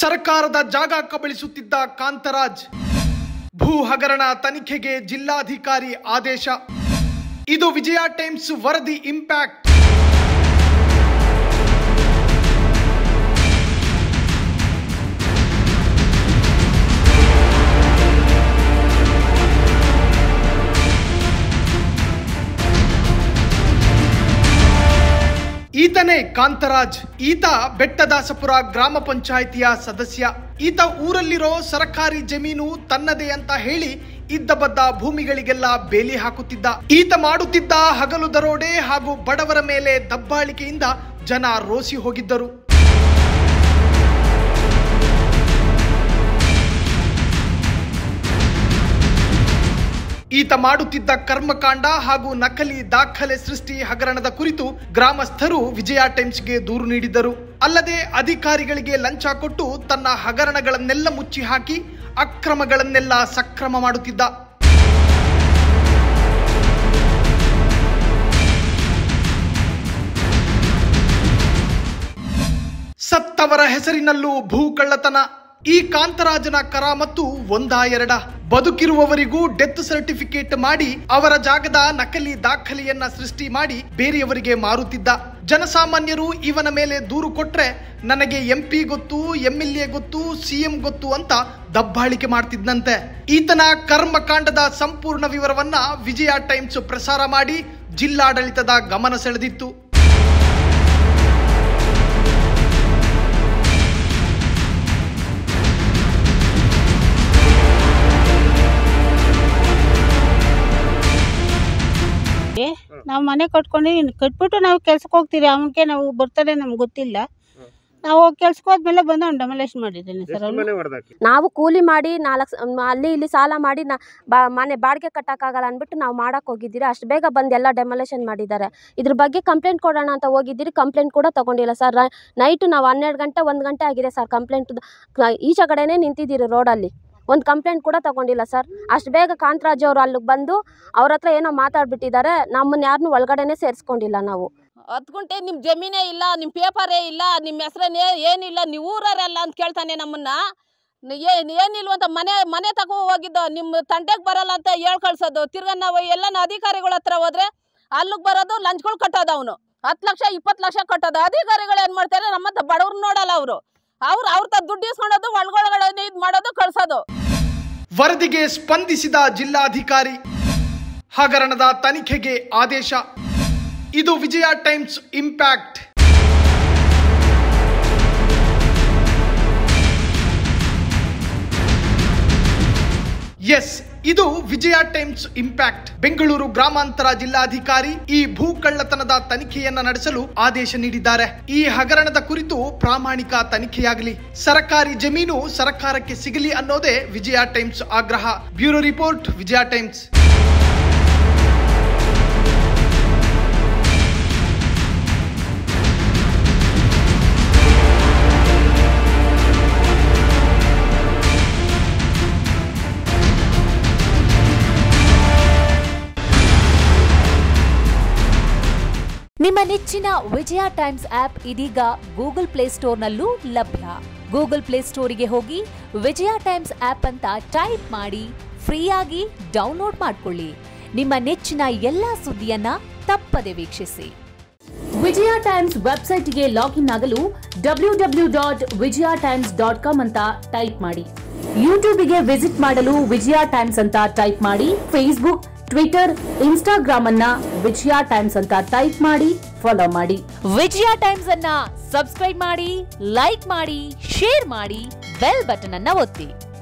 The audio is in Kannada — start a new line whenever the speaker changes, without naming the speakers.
ಸರ್ಕಾರದ ಜಾಗ ಕಬಳಿಸುತ್ತಿದ್ದ ಕಾಂತರಾಜ್ ಭೂ ಹಗರಣ ತನಿಖೆಗೆ ಜಿಲ್ಲಾಧಿಕಾರಿ ಆದೇಶ ಇದು ವಿಜಯ ಟೈಮ್ಸ್ ವರದಿ ಇಂಪ್ಯಾಕ್ಟ್ ಈತನೇ ಕಾಂತರಾಜ್ ಈತ ಬೆಟ್ಟದಾಸಪುರ ಗ್ರಾಮ ಪಂಚಾಯಿತಿಯ ಸದಸ್ಯ ಈತ ಊರಲ್ಲಿರೋ ಸರ್ಕಾರಿ ಜಮೀನು ತನ್ನದೇ ಅಂತ ಹೇಳಿ ಇದ್ದ ಬದ್ದ ಭೂಮಿಗಳಿಗೆಲ್ಲ ಬೇಲಿ ಹಾಕುತ್ತಿದ್ದ ಈತ ಮಾಡುತ್ತಿದ್ದ ಹಗಲು ದರೋಡೆ ಹಾಗೂ ಬಡವರ ಮೇಲೆ ದಬ್ಬಾಳಿಕೆಯಿಂದ ಜನ ರೋಸಿ ಹೋಗಿದ್ದರು ಈತ ಮಾಡುತ್ತಿದ್ದ ಕರ್ಮಕಾಂಡ ಹಾಗೂ ನಕಲಿ ದಾಖಲೆ ಸೃಷ್ಟಿ ಹಗರಣದ ಕುರಿತು ಗ್ರಾಮಸ್ಥರು ವಿಜಯ ಟೈಮ್ಸ್ಗೆ ದೂರು ನೀಡಿದರು ಅಲ್ಲದೆ ಅಧಿಕಾರಿಗಳಿಗೆ ಲಂಚ ಕೊಟ್ಟು ತನ್ನ ಹಗರಣಗಳನ್ನೆಲ್ಲ ಮುಚ್ಚಿ ಹಾಕಿ ಅಕ್ರಮಗಳನ್ನೆಲ್ಲ ಸಕ್ರಮ ಮಾಡುತ್ತಿದ್ದ ಸತ್ತವರ ಹೆಸರಿನಲ್ಲೂ ಭೂ ಕಳ್ಳತನ ಈ ಕಾಂತರಾಜನ ಕರ ಮತ್ತು ಒಂದ ಎರಡ ಬದುಕಿರುವವರಿಗೂ ಡೆತ್ ಸರ್ಟಿಫಿಕೇಟ್ ಮಾಡಿ ಅವರ ಜಾಗದ ನಕಲಿ ದಾಖಲೆಯನ್ನ ಸೃಷ್ಟಿ ಮಾಡಿ ಬೇರೆಯವರಿಗೆ ಮಾರುತ್ತಿದ್ದ ಜನಸಾಮಾನ್ಯರು ಇವನ ಮೇಲೆ ದೂರು ಕೊಟ್ರೆ ನನಗೆ ಎಂಪಿ ಗೊತ್ತು ಎಂಎಲ್ಎ ಗೊತ್ತು ಸಿಎಂ ಗೊತ್ತು ಅಂತ ದಬ್ಬಾಳಿಕೆ ಮಾಡ್ತಿದ್ದಂತೆ ಈತನ ಕರ್ಮಕಾಂಡದ ಸಂಪೂರ್ಣ ವಿವರವನ್ನ ವಿಜಯ ಟೈಮ್ಸ್ ಪ್ರಸಾರ ಮಾಡಿ ಜಿಲ್ಲಾಡಳಿತದ ಗಮನ ಸೆಳೆದಿತ್ತು
ನಾವು ಮನೆ ಕಟ್ಕೊಂಡು ಕಟ್ಬಿಟ್ಟು ನಾವು ಕೆಲ್ಸಕ್ಕೆ ಹೋಗ್ತೀವಿ ಅವನಿಗೆ ನಾವು ಬರ್ತಾರೆ ನಮ್ಗೆ ಗೊತ್ತಿಲ್ಲ ನಾವು ಕೆಲ್ಸಕ್ಕೆ ಹೋದ್ಮೇಲೆ ಬಂದು ಅವ್ನು ಡಮಲೇಶನ್ ಮಾಡಿದ್ದೀನಿ ಸರ್ ಅವ್ನು
ನಾವು ಕೂಲಿ ಮಾಡಿ ನಾಲ್ಕು ಅಲ್ಲಿ ಇಲ್ಲಿ ಸಾಲ ಮಾಡಿ ನಾ ಬಾ ಮನೆ ಬಾಡಿಗೆ ಕಟ್ಟಕ್ಕಾಗಲ್ಲ ಅಂದ್ಬಿಟ್ಟು ನಾವು ಮಾಡಕ್ಕೆ ಹೋಗಿದ್ದೀರಿ ಅಷ್ಟು ಬೇಗ ಬಂದು ಎಲ್ಲ ಡೆಮೊಲೇಷನ್ ಮಾಡಿದ್ದಾರೆ ಇದ್ರ ಬಗ್ಗೆ ಕಂಪ್ಲೇಂಟ್ ಕೊಡೋಣ ಅಂತ ಹೋಗಿದ್ದೀರಿ ಕಂಪ್ಲೇಂಟ್ ಕೂಡ ತಗೊಂಡಿಲ್ಲ ಸರ್ ನೈಟು ನಾವು ಹನ್ನೆರಡು ಗಂಟೆ ಒಂದು ಗಂಟೆ ಆಗಿದೆ ಸರ್ ಕಂಪ್ಲೇಂಟ್ ಈಚೆ ಕಡೆನೇ ನಿಂತಿದ್ದೀರಿ ರೋಡಲ್ಲಿ ಒಂದು ಕಂಪ್ಲೇಂಟ್ ಕೂಡ ತಗೊಂಡಿಲ್ಲ ಸರ್ ಅಷ್ಟು ಬೇಗ ಕಾಂತರಾಜ್ ಅವರು ಅಲ್ಲಿಗೆ ಬಂದು ಅವ್ರ ಹತ್ರ ಏನೋ ಮಾತಾಡ್ಬಿಟ್ಟಿದ್ದಾರೆ ನಮ್ಮನ್ನ ಯಾರನ್ನೂ ಒಳಗಡೆನೇ ಸೇರಿಸ್ಕೊಂಡಿಲ್ಲ ನಾವು
ಹತ್ತು ಗುಂಟೆ ನಿಮ್ಮ ಜಮೀನೇ ಇಲ್ಲ ನಿಮ್ಮ ಪೇಪರೇ ಇಲ್ಲ ನಿಮ್ಮ ಹೆಸ್ರನ್ನೇ ಏನಿಲ್ಲ ನೀವು ಊರಲ್ಲ ಅಂತ ಕೇಳ್ತಾನೆ ನಮ್ಮನ್ನ ಏನು ಏನಿಲ್ವಂತ ಮನೆ ಮನೆ ತಗೋ ಹೋಗಿದ್ದು ನಿಮ್ಮ ತಂಟೆಗೆ ಬರಲ್ಲ ಅಂತ ಹೇಳ್ ಕಳ್ಸೋದು ತಿರ್ಗಾ ನಾವು ಎಲ್ಲನ ಅಧಿಕಾರಿಗಳ ಹತ್ರ ಹೋದ್ರೆ ಅಲ್ಲಿಗೆ ಬರೋದು ಲಂಚ್ಗಳು ಕಟ್ಟೋದು ಅವನು ಹತ್ತು ಲಕ್ಷ ಇಪ್ಪತ್ತು ಲಕ್ಷ ಕಟ್ಟೋದು ಅಧಿಕಾರಿಗಳು ಏನು ಮಾಡ್ತಾರೆ ನಮ್ಮಂತ ಬಡವ್ರು ನೋಡಲ್ಲ ಅವರು ಅವ್ರು ಅವ್ರ ತ ದುಡ್ಡು ಇಸ್ಕೊಳೋದು ಒಳಗೊಳಗಡೆ ಇದು ಮಾಡೋದು ಕಳ್ಸೋದು
ವರದಿಗೆ ಸ್ಪಂದಿಸಿದ ಜಿಲ್ಲಾಧಿಕಾರಿ ಹಗರಣದ ತನಿಖೆಗೆ ಆದೇಶ ಇದು ವಿಜಯ ಟೈಮ್ಸ್ ಇಂಪ್ಯಾಕ್ಟ್ ಎಸ್ ಇದು ವಿಜಯ ಟೈಮ್ಸ್ ಇಂಪ್ಯಾಕ್ಟ್ ಬೆಂಗಳೂರು ಗ್ರಾಮಾಂತರ ಜಿಲ್ಲಾಧಿಕಾರಿ ಈ ಭೂ ಕಳ್ಳತನದ ತನಿಖೆಯನ್ನ ನಡೆಸಲು ಆದೇಶ ನೀಡಿದ್ದಾರೆ ಈ ಹಗರಣದ ಕುರಿತು ಪ್ರಾಮಾಣಿಕ ತನಿಖೆಯಾಗಲಿ ಸರ್ಕಾರಿ ಜಮೀನು ಸರ್ಕಾರಕ್ಕೆ ಸಿಗಲಿ ಅನ್ನೋದೇ ವಿಜಯ ಟೈಮ್ಸ್ ಆಗ್ರಹ ಬ್ಯೂರೋ ರಿಪೋರ್ಟ್ ವಿಜಯ ಟೈಮ್ಸ್
ನಿಮ್ಮ ನೆಚ್ಚಿನ ವಿಜಯ ಟೈಮ್ಸ್ ಆಪ್ ಇದೀಗ ಗೂಗಲ್ ಪ್ಲೇಸ್ಟೋರ್ನಲ್ಲೂ ಲಭ್ಯ ಗೂಗಲ್ ಪ್ಲೇಸ್ಟೋರಿಗೆ ಹೋಗಿ ವಿಜಯ ಟೈಮ್ಸ್ ಆಪ್ ಅಂತ ಟೈಪ್ ಮಾಡಿ ಫ್ರೀಯಾಗಿ ಡೌನ್ಲೋಡ್ ಮಾಡಿಕೊಳ್ಳಿ ನಿಮ್ಮ ನೆಚ್ಚಿನ ಎಲ್ಲಾ ಸುದ್ದಿಯನ್ನ ತಪ್ಪದೆ ವೀಕ್ಷಿಸಿ ವಿಜಯ ಟೈಮ್ಸ್ ವೆಬ್ಸೈಟ್ಗೆ ಲಾಗಿನ್ ಆಗಲು W W dot Vijaya Times dot com ಅಂತ ಟೈಪ್ ಮಾಡಿ ಯೂಟ್ಯೂಬ್ಗೆ ವಿಸಿಟ್ ಮಾಡಲು ವಿಜಯ ಟೈಮ್ಸ್ ಅಂತ ಟೈಪ್ ಮಾಡಿ ಫೇಸ್ಬುಕ್ ಟ್ವಿಟರ್ ಇನ್ಸ್ಟಾಗ್ರಾಮ್ ಅನ್ನ ವಿಜಯ ಟೈಮ್ಸ್ ಅಂತ ಟೈಪ್ ಮಾಡಿ ಫಾಲೋ ಮಾಡಿ ವಿಜಯ ಟೈಮ್ಸ್ ಅನ್ನ ಸಬ್ಸ್ಕ್ರೈಬ್ ಮಾಡಿ ಲೈಕ್ ಮಾಡಿ ಶೇರ್ ಮಾಡಿ ಬೆಲ್ ಬಟನ್ ಅನ್ನ ಒತ್ತಿ